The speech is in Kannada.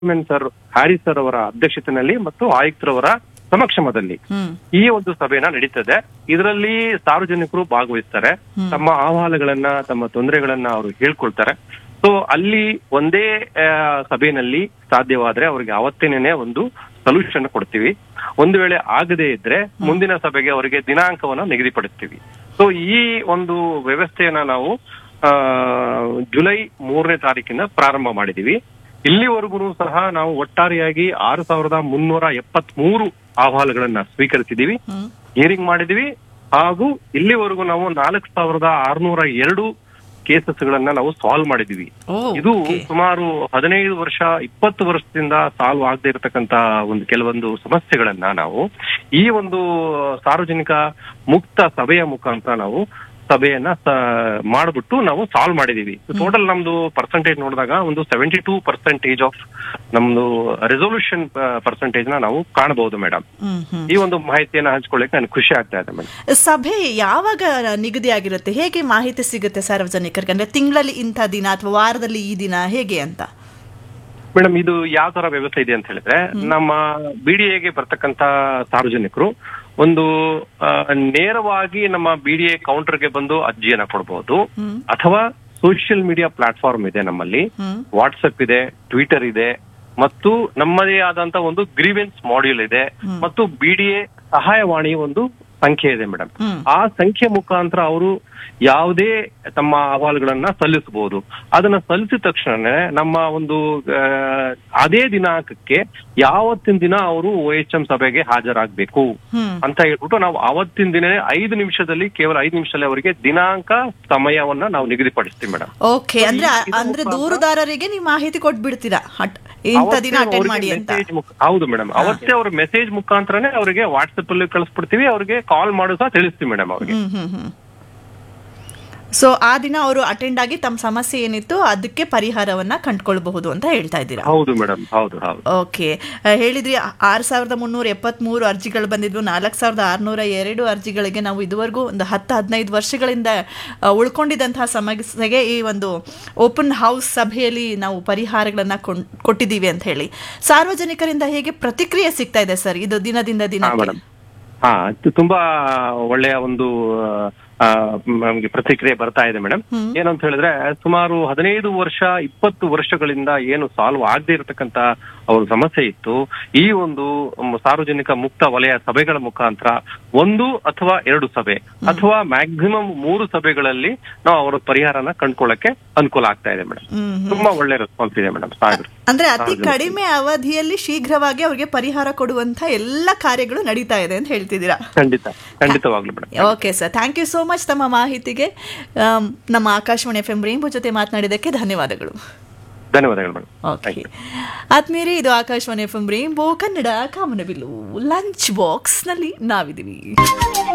ಚೇರ್ಮನ್ ಸರ್ ಹ್ಯಾರಿಸ್ ಸರ್ ಅವರ ಅಧ್ಯಕ್ಷತೆಯಲ್ಲಿ ಮತ್ತು ಆಯುಕ್ತರವರ ಸಮಕ್ಷಮದಲ್ಲಿ ಹ್ಮ್ ಈ ಒಂದು ಸಭೆನ ನಡೀತದೆ ಇದರಲ್ಲಿ ಸಾರ್ವಜನಿಕರು ಭಾಗವಹಿಸ್ತಾರೆ ತಮ್ಮ ಅಹವಾಲುಗಳನ್ನ ತಮ್ಮ ತೊಂದರೆಗಳನ್ನ ಅವರು ಹೇಳ್ಕೊಳ್ತಾರೆ ಸೊ ಅಲ್ಲಿ ಒಂದೇ ಆ, ಸಭೆಯಲ್ಲಿ ಸಾಧ್ಯವಾದ್ರೆ ಅವರಿಗೆ ಅವತ್ತೇನೆ ಒಂದು ಸೊಲ್ಯೂಷನ್ ಕೊಡ್ತೀವಿ ಒಂದು ವೇಳೆ ಆಗದೇ ಇದ್ರೆ ಮುಂದಿನ ಸಭೆಗೆ ಅವರಿಗೆ ದಿನಾಂಕವನ್ನ ನಿಗದಿಪಡಿಸ್ತೀವಿ ಸೊ ಈ ಒಂದು ವ್ಯವಸ್ಥೆಯನ್ನ ನಾವು ಆ, ಜುಲೈ ಮೂರನೇ ತಾರೀಕಿನ ಪ್ರಾರಂಭ ಮಾಡಿದೀವಿ ಇಲ್ಲಿವರೆಗೂ ಸಹ ನಾವು ಒಟ್ಟಾರೆಯಾಗಿ ಆರು ಸಾವಿರದ ಮುನ್ನೂರ ಎಪ್ಪತ್ತ್ ಮೂರು ಅಹವಾಲುಗಳನ್ನ ಸ್ವೀಕರಿಸಿದೀವಿ ಹ್ಮ್ ಹಿಯರಿಂಗ್ ಮಾಡಿದೀವಿ ಹಾಗೂ ಇಲ್ಲಿವರೆಗೂ ನಾವು ನಾಲ್ಕು ಸಾವಿರದ ಆರ್ನೂರ ಎರಡು ಕೇಸಸ್ ಗಳನ್ನ ನಾವು ಸಾಲ್ವ್ ಮಾಡಿದೀವಿ ಓ ಇದು okay. ಸುಮಾರು ಹದಿನೈದು ವರ್ಷ ಇಪ್ಪತ್ತು ವರ್ಷದಿಂದ ಸಾಲ್ವ್ ಆಗದೆ ಇರತಕ್ಕಂತ ಒಂದು ಕೆಲವೊಂದು ಸಮಸ್ಯೆಗಳನ್ನ ನಾವು ಈ ಒಂದು ಸಾರ್ವಜನಿಕ ಮುಕ್ತ ಸಭೆಯ ಮುಖಾಂತರ ನಾವು ಸಭೆಯನ್ನ ಸ- ಮಾಡ್ಬಿಟ್ಟು ನಾವು ಸಾಲ್ವ್ ಮಾಡಿದೀವಿ ಟೋಟಲ್ ನಮ್ದು ಪರ್ಸೆಂಟೇಜ್ ನೋಡಿದಾಗ ಒಂದು ಸೆವೆಂಟಿ ಟೂ ಪರ್ಸೆಂಟೇಜ್ ಆಫ್ ನಮ್ದು ರೆಸೊಲ್ಯೂಷನ್ ಪರ್ಸೆಂಟೇಜ್ ನ ನಾವು ಕಾಣಬಹುದು ಮೇಡಮ್ ಹ್ಮ್ ಹ್ಮ್ ಈ ಒಂದು ಮಾಹಿತಿಯನ್ನ ಹಂಚ್ಕೊಳ್ಳಿಕ್ಕೆ ನನಗೆ ಖುಷಿ ಆಗ್ತಾ ಇದೆ ಮೇಡಮ್ ಸಭೆ ಯಾವಾಗ ನಿಗದಿ ಆಗಿರುತ್ತೆ ಹೇಗೆ ಮಾಹಿತಿ ಸಿಗುತ್ತೆ ಸಾರ್ವಜನಿಕರಿಗೆ ಅಂದ್ರೆ ತಿಂಗಳಲ್ಲಿ ಇಂಥ ದಿನ ಅಥವಾ ವಾರದಲ್ಲಿ ಈ ದಿನ ಹೇಗೆ ಅಂತ ಮೇಡಮ್ ಇದು ಯಾವ ತರ ವ್ಯವಸ್ಥೆ ಇದೆ ಅಂತ ಹೇಳಿದ್ರೆ ನಮ್ಮ ಬಿಡಿಎಗೆ ಬರ್ತಕ್ಕಂತ ಸಾರ್ವಜನಿಕರು ಒಂದು ಆ, ನೇರವಾಗಿ ನಮ್ಮ ಬಿಡಿಎ ಕೌಂಟರ್ಗೆ ಬಂದು ಅರ್ಜಿಯನ್ನ ಕೊಡಬಹುದು ಹ್ಮ್ ಅಥವಾ ಸೋಷಿಯಲ್ ಮೀಡಿಯಾ ಪ್ಲಾಟ್ಫಾರ್ಮ್ ಇದೆ ನಮ್ಮಲ್ಲಿ ಹ್ಮ್ ವಾಟ್ಸಪ್ ಇದೆ ಟ್ವಿಟರ್ ಇದೆ ಮತ್ತು ನಮ್ಮದೇ ಆದಂತ ಒಂದು ಗ್ರೀವೆನ್ಸ್ ಮಾಡ್ಯೂಲ್ ಇದೆ ಮತ್ತು ಬಿಡಿಎ ಸಹಾಯವಾಣಿ ಒಂದು ಸಂಖ್ಯೆ ಇದೆ ಮೇಡಮ್ ಹ್ಮ್ ಆ ಸಂಖ್ಯೆ ಮುಖಾಂತರ ಅವರು ಯಾವುದೇ ತಮ್ಮ ಅಹವಾಲುಗಳನ್ನ ಸಲ್ಲಿಸಬಹುದು ಅದನ್ನ ಸಲ್ಲಿಸಿದ ತಕ್ಷಣ ನಮ್ಮ ಒಂದು ಆ, ಅದೇ ದಿನಾಂಕಕ್ಕೆ ಯಾವತ್ತಿನ ದಿನ ಅವರು ಓ ಎಚ್ ಎಂ ಸಭೆಗೆ ಹಾಜರಾಗಬೇಕು ಹ್ಮ್ ಅಂತ ಹೇಳ್ಬಿಟ್ಟು ನಾವು ಅವತ್ತಿನ ದಿನ ಐದು ನಿಮಿಷದಲ್ಲಿ ಕೇವಲ ಐದು ನಿಮಿಷದಲ್ಲಿ ಅವರಿಗೆ ದಿನಾಂಕ ಸಮಯವನ್ನ ನಾವು ನಿಗದಿಪಡಿಸ್ತೀವಿ ಮೇಡಮ್ ಓಕೆ ಅಂದ್ರೆ ಅಂದ್ರೆ ದೂರುದಾರರಿಗೆ ನೀವು ಮಾಹಿತಿ ಕೊಟ್ಬಿಡ್ತೀರಾ ಹಟ್- ಇಂಥ ದಿನ ಅಟೆಂಡ್ ಮಾಡಿ ಅಂತ ಹೌದು ಮೇಡಮ್ ಅವತ್ತೇ ಅವ್ರ ಮೆಸೇಜ್ ಮುಖಾಂತರನೇ ಅವರಿಗೆ ವಾಟ್ಸ್ಆಪ್ ಅಲ್ಲಿ ಕಳಿಸ್ಬಿಡ್ತೀವಿ ಅವ್ರಿಗೆ ಕಾಲ್ ಮಾಡು ಸಹ ತಿಳಿಸ್ತೀವಿ ಮೇಡಮ್ ಅವ್ರಿಗೆ ಹ್ಮ್ ಹ್ಮ್ ಹ್ಮ್ ಸೊ ಆ ದಿನ ಅವರು ಅಟೆಂಡ್ ಆಗಿ ತಮ್ಮ ಸಮಸ್ಯೆ ಏನಿತ್ತು ಅದಕ್ಕೆ ಪರಿಹಾರವನ್ನ ಕಂಡುಕೊಳ್ಬಹುದು ಅಂತ ಹೇಳ್ತಾ ಇದ್ದೀರಾ ಹೌದು ಮೇಡಮ್ ಹೌದು ಹೌದು ಓಕೆ ಹೇಳಿದ್ರಿ ಆರು ಸಾವಿರದ ಮುನ್ನೂರ ಎಪ್ಪತ್ಮೂರು ಅರ್ಜಿಗಳು ಬಂದಿದ್ವು ನಾಲ್ಕು ಸಾವಿರದ ಆರುನೂರ ಎರಡು ಅರ್ಜಿಗಳಿಗೆ ನಾವು ಇದುವರೆಗೂ ಒಂದು ಹತ್ತು ಹದಿನೈದು ವರ್ಷಗಳಿಂದ ಆ, ಉಳ್ಕೊಂಡಿದ್ದಂತಹ ಸಮಸ್ಯೆಗೆ ಈ ಒಂದು ಓಪನ್ ಹೌಸ್ ಸಭೆಯಲ್ಲಿ ನಾವು ಪರಿಹಾರಗಳನ್ನ ಕೊಂಡ್- ಕೊಟ್ಟಿದ್ದೀವಿ ಅಂತ ಹೇಳಿ ಸಾರ್ವಜನಿಕರಿಂದ ಹೇಗೆ ಪ್ರತಿಕ್ರಿಯೆ ಸಿಗ್ತಾ ಇದೆ ಸರ್ ಇದು ದಿನದಿಂದ ಹಾ ದಿನಕ್ಕೆ ಮೇಡಮ್ ಹಾ ಇದು ತುಂಬಾ ಒಳ್ಳೆಯ ಒಂದು ಆ, ನಮ್ಗೆ ಪ್ರತಿಕ್ರಿಯೆ ಬರ್ತಾ ಇದೆ ಮೇಡಮ್ ಹ್ಮ್. ಏನಂತ ಹೇಳಿದ್ರೆ ಸುಮಾರು ಹದಿನೈದು ವರ್ಷ ಇಪ್ಪತ್ತು ವರ್ಷಗಳಿಂದ ಏನು ಸಾಲ್ವ್ ಆಗದೆ ಇರತಕ್ಕಂತ ಅವ್ರ ಸಮಸ್ಯೆ ಇತ್ತು ಈ ಒಂದು ಮ್, ಸಾರ್ವಜನಿಕ ಮುಕ್ತ ವಲಯ ಸಭೆಗಳ ಮುಖಾಂತರ ಒಂದು ಅಥವಾ ಎರಡು ಸಭೆ ಅಥವಾ ಮ್ಯಾಕ್ಸಿಮಮ್ ಮೂರು ಸಭೆಗಳಲ್ಲಿ ನಾವು ಅವರ ಪರಿಹಾರನ ಕಂಡ್ಕೊಳ್ಳಕ್ಕೆ ಅನುಕೂಲ ಆಗ್ತಾ ಇದೆ ಮೇಡಮ್ ಹ್ಮ್ ಹ್ಮ್. ತುಂಬಾ ಒಳ್ಳೆ ರೆಸ್ಪಾನ್ಸ್ ಇದೆ ಮೇಡಮ್ ಸಾಹೇಬ್ರು ಅಂದ್ರೆ ಅತಿ ಕಡಿಮೆ ಅವಧಿಯಲ್ಲಿ ಶೀಘ್ರವಾಗಿ ಅವರಿಗೆ ಪರಿಹಾರ ಕೊಡುವಂತ ಎಲ್ಲ ಕಾರ್ಯಗಳು ನಡೀತಾ ಇದೆ ಅಂತ ಹೇಳ್ತಿದ್ದೀರಾ ಖಂಡಿತ ಖಂಡಿತವಾಗ್ಲು madam okay sir thank you so much ತಮ್ಮ ಮಾಹಿತಿಗೆ ಆಮ್, ನಮ್ಮ ಆಕಾಶವಾಣಿ ಎಫ್ ಎಂ ರೇಂಬು ಜೊತೆ ಮಾತನಾಡಿದ್ದಕ್ಕೆ ಧನ್ಯವಾದಗಳು ಧನ್ಯವಾದಗಳು ಮೇಡಮ್ ಓಕೆ ಆತ್ಮೀಯರೇ ಇದು Akashvani F M Rainbow Kannada ಕಾಮನಬಿಲ್ಲು ಲಂಚ್ ಬಾಕ್ಸ್ನಲ್ಲಿ ನಾವಿದ್ದೀವಿ